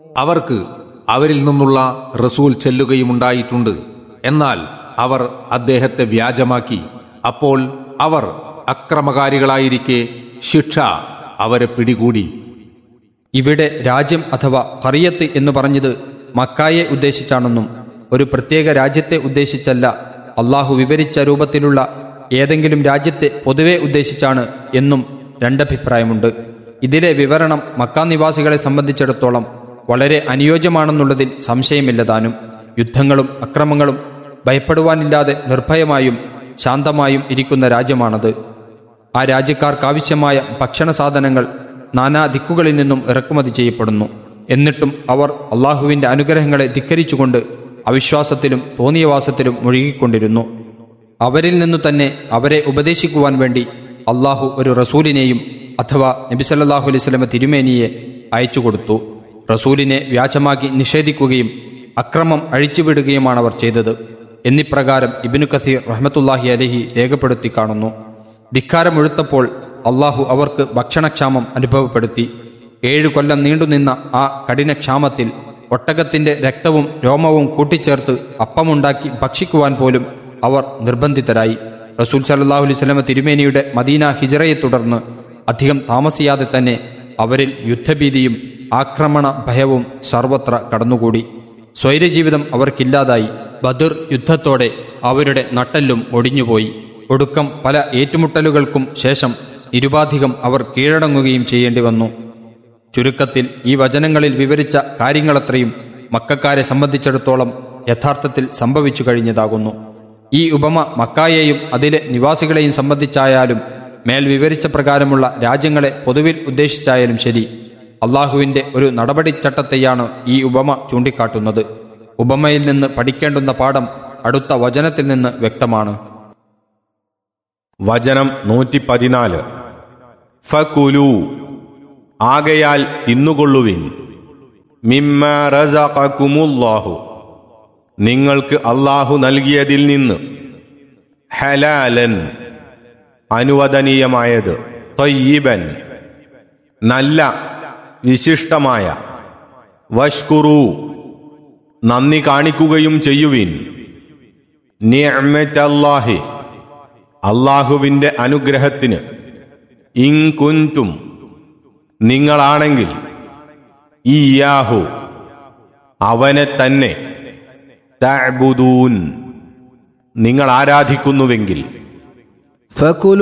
അവർക്ക് അവരിൽ നിന്നുള്ള റസൂൽ ചെല്ലുകയുമുണ്ടായിട്ടുണ്ട് എന്നാൽ അവർ അദ്ദേഹത്തെ വ്യാജമാക്കി അപ്പോൾ അവർ അക്രമകാരികളായിരിക്കെ ശിക്ഷ അവരെ പിടികൂടി ഇവിടെ രാജ്യം അഥവാ കറിയത്ത് എന്ന് പറഞ്ഞത് മക്കായെ ഉദ്ദേശിച്ചാണെന്നും ഒരു പ്രത്യേക രാജ്യത്തെ ഉദ്ദേശിച്ചല്ല അള്ളാഹു വിവരിച്ച രൂപത്തിലുള്ള ഏതെങ്കിലും രാജ്യത്തെ പൊതുവെ ഉദ്ദേശിച്ചാണ് എന്നും രണ്ടഭിപ്രായമുണ്ട് ഇതിലെ വിവരണം മക്കാ നിവാസികളെ സംബന്ധിച്ചിടത്തോളം വളരെ അനുയോജ്യമാണെന്നുള്ളതിൽ സംശയമില്ലതാനും യുദ്ധങ്ങളും അക്രമങ്ങളും ഭയപ്പെടുവാനില്ലാതെ നിർഭയമായും ശാന്തമായും ഇരിക്കുന്ന രാജ്യമാണത് ആ രാജ്യക്കാർക്കാവശ്യമായ ഭക്ഷണ സാധനങ്ങൾ നാനാ ദിക്കുകളിൽ നിന്നും ഇറക്കുമതി ചെയ്യപ്പെടുന്നു എന്നിട്ടും അവർ അള്ളാഹുവിന്റെ അനുഗ്രഹങ്ങളെ ധിക്കരിച്ചുകൊണ്ട് അവിശ്വാസത്തിലും തോന്നിയവാസത്തിലും മുഴുകിക്കൊണ്ടിരുന്നു അവരിൽ നിന്നു തന്നെ അവരെ ഉപദേശിക്കുവാൻ വേണ്ടി അള്ളാഹു ഒരു റസൂലിനെയും അഥവാ നബിസല്ലാഹു അലൈഹി സ്വലമ തിരുമേനിയെ അയച്ചുകൊടുത്തു റസൂലിനെ വ്യാജമാക്കി നിഷേധിക്കുകയും അക്രമം അഴിച്ചുവിടുകയുമാണ് അവർ ചെയ്തത് എന്നിപ്രകാരം ഇബിനു കസീർ റഹ്മത്തുല്ലാഹി അലഹി രേഖപ്പെടുത്തി കാണുന്നു ധിക്കാരമൊഴുത്തപ്പോൾ അള്ളാഹു അവർക്ക് ഭക്ഷണക്ഷാമം അനുഭവപ്പെടുത്തി ഏഴു കൊല്ലം നീണ്ടുനിന്ന ആ കഠിനക്ഷാമത്തിൽ ഒട്ടകത്തിന്റെ രക്തവും രോമവും കൂട്ടിച്ചേർത്ത് അപ്പമുണ്ടാക്കി ഭക്ഷിക്കുവാൻ പോലും അവർ നിർബന്ധിതരായി റസൂൽ സല്ലാഹു അലൈഹി സ്വലമ തിരുമേനിയുടെ മദീന ഹിജറയെ തുടർന്ന് അധികം താമസിയാതെ തന്നെ അവരിൽ യുദ്ധഭീതിയും ആക്രമണ ഭയവും സർവത്ര കടന്നുകൂടി സ്വൈരജീവിതം അവർക്കില്ലാതായി ബദർ യുദ്ധത്തോടെ അവരുടെ നട്ടെല്ലും ഒടിഞ്ഞുപോയി ഒടുക്കം പല ഏറ്റുമുട്ടലുകൾക്കും ശേഷം നിരുപാധികം അവർ കീഴടങ്ങുകയും ചെയ്യേണ്ടി വന്നു ചുരുക്കത്തിൽ ഈ വചനങ്ങളിൽ വിവരിച്ച കാര്യങ്ങളത്രയും മക്കാരെ സംബന്ധിച്ചിടത്തോളം യഥാർത്ഥത്തിൽ സംഭവിച്ചു കഴിഞ്ഞതാകുന്നു ഈ ഉപമ മക്കായെയും അതിലെ നിവാസികളെയും സംബന്ധിച്ചായാലും മേൽ വിവരിച്ച പ്രകാരമുള്ള രാജ്യങ്ങളെ പൊതുവിൽ ഉദ്ദേശിച്ചായാലും ശരി അള്ളാഹുവിന്റെ ഒരു നടപടിച്ചട്ടത്തെയാണ് ഈ ഉപമ ചൂണ്ടിക്കാട്ടുന്നത് ഉപമയിൽ നിന്ന് പഠിക്കേണ്ടുന്ന പാഠം അടുത്ത വചനത്തിൽ നിന്ന് വ്യക്തമാണ് വചനം നൂറ്റി പതിനാല് ഫകുലു ആകയാൽ തിന്നുകൊള്ളുവിൻ മിമ്മ റസഖകുമുല്ലാഹു നിങ്ങൾക്ക് അള്ളാഹു നൽകിയതിൽ നിന്ന് ഹലാലൻ അനുവദനീയമായത് തൊയ്യിബൻ നല്ല വിശിഷ്ടമായ വഷ്കുറു നന്ദി കാണിക്കുകയും ചെയ്യുവിൻ നിഅ്മത്തല്ലാഹി അള്ളാഹുവിന്റെ അനുഗ്രഹത്തിന് ഇൻകുൻതും നിങ്ങളാണെങ്കിൽ ഇയാഹു അവനെ തന്നെ തഅ്ബുദൂൻ നിങ്ങൾ ആരാധിക്കുന്നുവെങ്കിൽ فكلوا